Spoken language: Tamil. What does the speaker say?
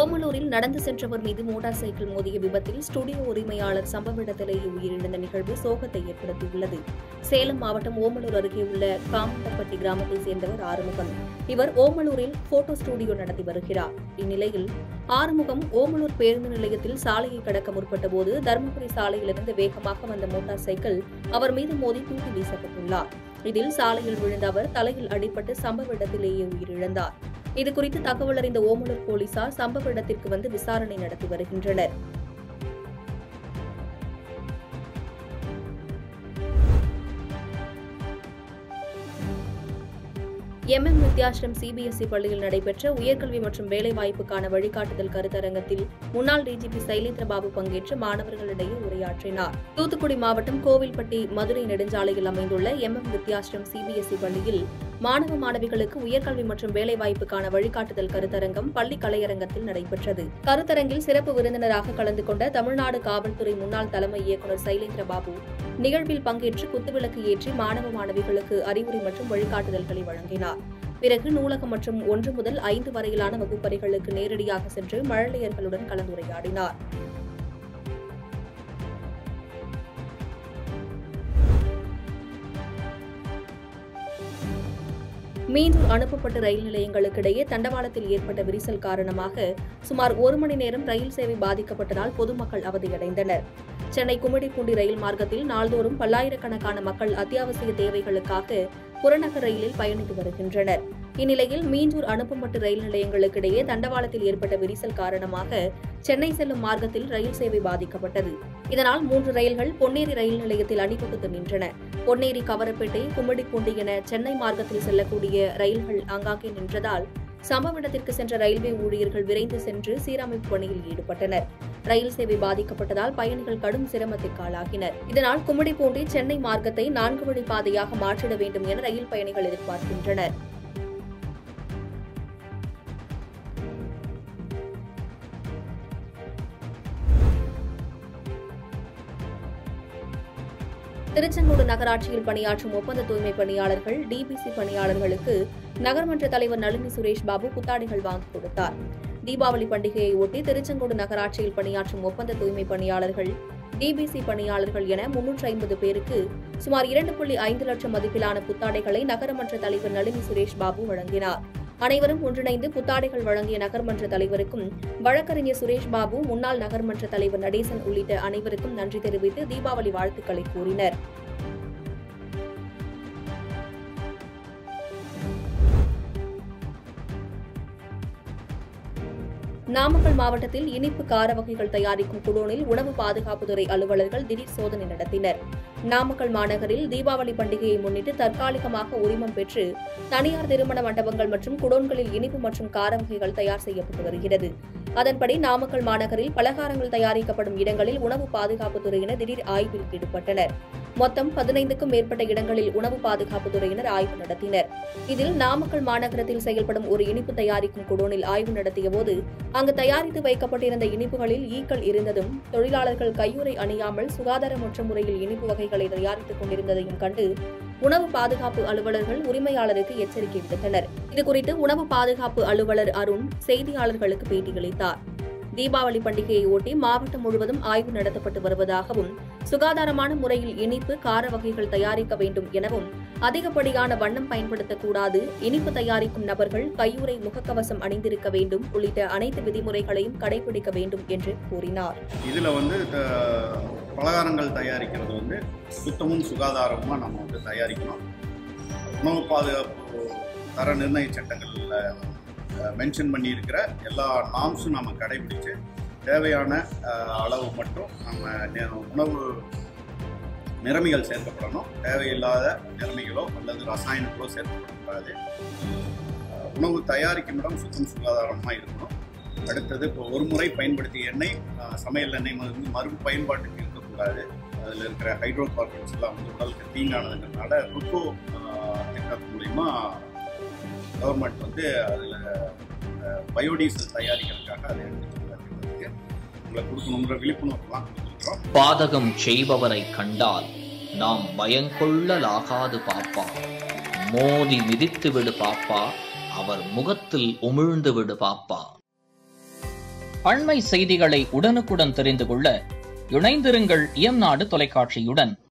ஓமலூரில் நடந்து சென்றவர் மீது மோட்டார் சைக்கிள் மோதிய விபத்தில் ஸ்டுடியோ உரிமையாளர் சம்பவ இடத்திலேயே உயிரிழந்த நிகழ்வு சோகத்தை ஏற்படுத்தியுள்ளது சேலம் மாவட்டம் ஓமலூர் அருகே உள்ள காமண்டப்பட்டி கிராமத்தைச் சேர்ந்தவர் ஆறுமுகம் இவர் ஓமலூரில் போட்டோ ஸ்டுடியோ நடத்தி வருகிறார் இந்நிலையில் ஆறுமுகம் ஓமலூர் பேருந்து நிலையத்தில் சாலையை கடக்க முற்பட்ட போது தருமபுரி சாலையிலிருந்து வேகமாக வந்த மோட்டார் சைக்கிள் அவர் மீது மோதி தூக்கி வீசப்பட்டுள்ளார் இதில் சாலையில் விழுந்த அவர் தலையில் அடிபட்டு சம்பவ இடத்திலேயே உயிரிழந்தார் இதுகுறித்து தகவல் அறிந்த ஓமலூர் போலீசார் சம்பவ இடத்திற்கு வந்து விசாரணை நடத்தி வருகின்றனர் எம்எம் வித்யாஸ்ரம் சிபிஎஸ்இ பள்ளியில் நடைபெற்ற உயர்கல்வி மற்றும் வேலைவாய்ப்புக்கான வழிகாட்டுதல் கருத்தரங்கத்தில் முன்னாள் டிஜிபி சைலேந்திரபாபு பங்கேற்று மாணவர்களிடையே உரையாற்றினார் தூத்துக்குடி மாவட்டம் கோவில்பட்டி மதுரை நெடுஞ்சாலையில் அமைந்துள்ள எம்எம் வித்யாஸ்ரம் சிபிஎஸ்இ பள்ளியில் மாணவ மாணவிகளுக்கு உயர்கல்வி மற்றும் வேலைவாய்ப்புக்கான வழிகாட்டுதல் கருத்தரங்கம் பள்ளி கலையரங்கத்தில் நடைபெற்றது கருத்தரங்கில் சிறப்பு விருந்தினராக கலந்து கொண்ட தமிழ்நாடு காவல்துறை முன்னாள் தலைமை இயக்குநர் சைலேந்திரபாபு நிகழ்வில் பங்கேற்று குத்துவிளக்கு ஏற்றி மாணவ மாணவிகளுக்கு அறிவுரை மற்றும் வழிகாட்டுதல்களை வழங்கினார் பிறகு நூலகம் மற்றும் ஒன்று முதல் ஐந்து வரையிலான வகுப்பறைகளுக்கு நேரடியாக சென்று மழலையர்களுடன் கலந்துரையாடினார் மீண்டும் அனுப்பப்பட்ட ரயில் நிலையங்களுக்கிடையே தண்டவாளத்தில் ஏற்பட்ட விரிசல் காரணமாக சுமார் ஒரு மணி நேரம் ரயில் சேவை பாதிக்கப்பட்டதால் பொதுமக்கள் அவதியடைந்தனர் சென்னை கும்மிடிப்பூண்டி ரயில் மார்க்கத்தில் நாள்தோறும் பல்லாயிரக்கணக்கான மக்கள் அத்தியாவசிய தேவைகளுக்காக புறநகர் ரயிலில் பயணித்து வருகின்றனர் இந்நிலையில் மீஞ்சூர் அனுப்பப்பட்ட ரயில் நிலையங்களுக்கிடையே தண்டவாளத்தில் ஏற்பட்ட விரிசல் காரணமாக சென்னை செல்லும் மார்க்கத்தில் ரயில் சேவை பாதிக்கப்பட்டது இதனால் மூன்று ரயில்கள் பொன்னேரி ரயில் நிலையத்தில் அணிவகுத்து நின்றன பொன்னேரி கவரப்பேட்டை கும்மிடிப்பூண்டி என சென்னை மார்க்கத்தில் செல்லக்கூடிய ரயில்கள் ஆங்காங்கே நின்றதால் சம்பவ இடத்திற்கு சென்ற ரயில்வே ஊழியர்கள் விரைந்து சென்று சீரமைப்பு பணியில் ஈடுபட்டனர் ரயில் சேவை பாதிக்கப்பட்டதால் பயணிகள் கடும் சிரமத்திற்கு ஆளாகினர் இதனால் கும்மிடிப்பூண்டி சென்னை மார்க்கத்தை நான்கு வழி பாதையாக மாற்றிட வேண்டும் என ரயில் பயணிகள் எதிர்பார்க்கின்றனர் திருச்செங்கோடு நகராட்சியில் பணியாற்றும் ஒப்பந்த தூய்மை பணியாளர்கள் டிபிசி பணியாளர்களுக்கு நகர்மன்ற தலைவர் நளினி சுரேஷ் பாபு புத்தாடைகள் வாங்கி கொடுத்தார் தீபாவளி பண்டிகையை ஒட்டி திருச்செங்கோடு நகராட்சியில் பணியாற்றும் ஒப்பந்த தூய்மை பணியாளர்கள் டிபிசி பணியாளர்கள் என முன்னூற்று ஐம்பது பேருக்கு சுமார் இரண்டு புள்ளி ஐந்து லட்சம் மதிப்பிலான புத்தாடைகளை நகரமன்ற தலைவர் நளினி சுரேஷ் பாபு வழங்கினார் அனைவரும் ஒன்றிணைந்து புத்தாடைகள் வழங்கிய நகர்மன்ற தலைவருக்கும் வழக்கறிஞர் சுரேஷ் பாபு முன்னாள் நகர்மன்ற தலைவர் நடேசன் உள்ளிட்ட அனைவருக்கும் நன்றி தெரிவித்து தீபாவளி வாழ்த்துக்களை கூறினர் நாமக்கல் மாவட்டத்தில் இனிப்பு கார வகைகள் தயாரிக்கும் குடோனில் உணவு பாதுகாப்புத்துறை அலுவலர்கள் திடீர் சோதனை நடத்தினர் நாமக்கல் மாநகரில் தீபாவளி பண்டிகையை முன்னிட்டு தற்காலிகமாக உரிமம் பெற்று தனியார் திருமண மண்டபங்கள் மற்றும் குடோன்களில் இனிப்பு மற்றும் கார வகைகள் தயார் செய்யப்பட்டு வருகிறது அதன்படி நாமக்கல் மாநகரில் பலகாரங்கள் தயாரிக்கப்படும் இடங்களில் உணவு பாதுகாப்புத்துறையினர் திடீர் ஆய்வில் ஈடுபட்டனர் மொத்தம் பதினைந்துக்கும் மேற்பட்ட இடங்களில் உணவு பாதுகாப்புத்துறையினர் ஆய்வு நடத்தினர் இதில் நாமக்கல் மாநகரத்தில் செயல்படும் ஒரு இனிப்பு தயாரிக்கும் குடோனில் ஆய்வு நடத்திய போது அங்கு தயாரித்து வைக்கப்பட்டிருந்த இனிப்புகளில் ஈக்கள் இருந்ததும் தொழிலாளர்கள் கையுறை அணியாமல் சுகாதாரமற்ற முறையில் இனிப்பு வகைகளை தயாரித்துக் கொண்டிருந்ததையும் கண்டு உணவு பாதுகாப்பு அலுவலர்கள் உரிமையாளருக்கு எச்சரிக்கை விடுத்தனர் இதுகுறித்து உணவு பாதுகாப்பு அலுவலர் அருண் செய்தியாளர்களுக்கு பேட்டியளித்தார் தீபாவளி பண்டிகையை ஒட்டி மாவட்டம் முழுவதும் ஆய்வு நடத்தப்பட்டு வருவதாகவும் சுகாதாரமான முறையில் இனிப்பு கார வகைகள் தயாரிக்க வேண்டும் எனவும் அதிகப்படியான வண்ணம் பயன்படுத்தக்கூடாது இனிப்பு தயாரிக்கும் நபர்கள் கையுறை முகக்கவசம் அணிந்திருக்க வேண்டும் உள்ளிட்ட அனைத்து விதிமுறைகளையும் கடைபிடிக்க வேண்டும் என்று கூறினார் இதில் வந்து த- பலகாரங்கள் தயாரிக்கிறது வந்து சுத்தமும் சுகாதாரமாக நம்ம வந்து தயாரிக்கணும் உணவு பாதுகாப்பு தர நிர்ணய சட்டங்களில் மென்ஷன் பண்ணியிருக்கிற எல்லா நாம்ஸும் நம்ம கடைபிடிச்சு தேவையான அஹ், அளவு மட்டும் நம்ம நெ- உணவு நிறமிகள் சேர்க்கப்படணும் தேவையில்லாத நிறமிகளோ அல்லது ரசாயனங்களோ சேர்க்கப்படக்கூடாது அஹ், உணவு தயாரிக்கும் இடம் சுத்தம் சுகாதாரமாக இருக்கணும் அடுத்தது இப்போ ஒரு முறை பயன்படுத்திய எண்ணெய் அஹ், சமையல் எண்ணெய் வந்து மறு பயன்பாட்டுக்கு இருக்கக்கூடாது அதில் இருக்கிற ஹைட்ரோ கார்பன்ஸ் எல்லாம் வந்து உடலுக்கு தீங்கானதுங்கிறதுனால ருக்கோ திட்டம் மூலிமா கவர்மெண்ட் வந்து அதில் பயோடீசல் தயாரிக்கிறதுக்காக அதை எடுத்துட்டு வருகிறதுக்கு உங்களை கொடுக்கணுங்கிற விழிப்புணர்வுலாம் கொடுத்துருக்குறோம் பாதகம் செய்பவரை கண்டால் நாம் பயங்கொள்ளலாகாது பாப்பா மோதி மிதித்து விடு பாப்பா அவர் முகத்தில் உமிழ்ந்து விடு பாப்பா அண்மை செய்திகளை உடனுக்குடன் தெரிந்து கொள்ள இணைந்திருங்கள் இயம்நாடு தொலைக்காட்சியுடன்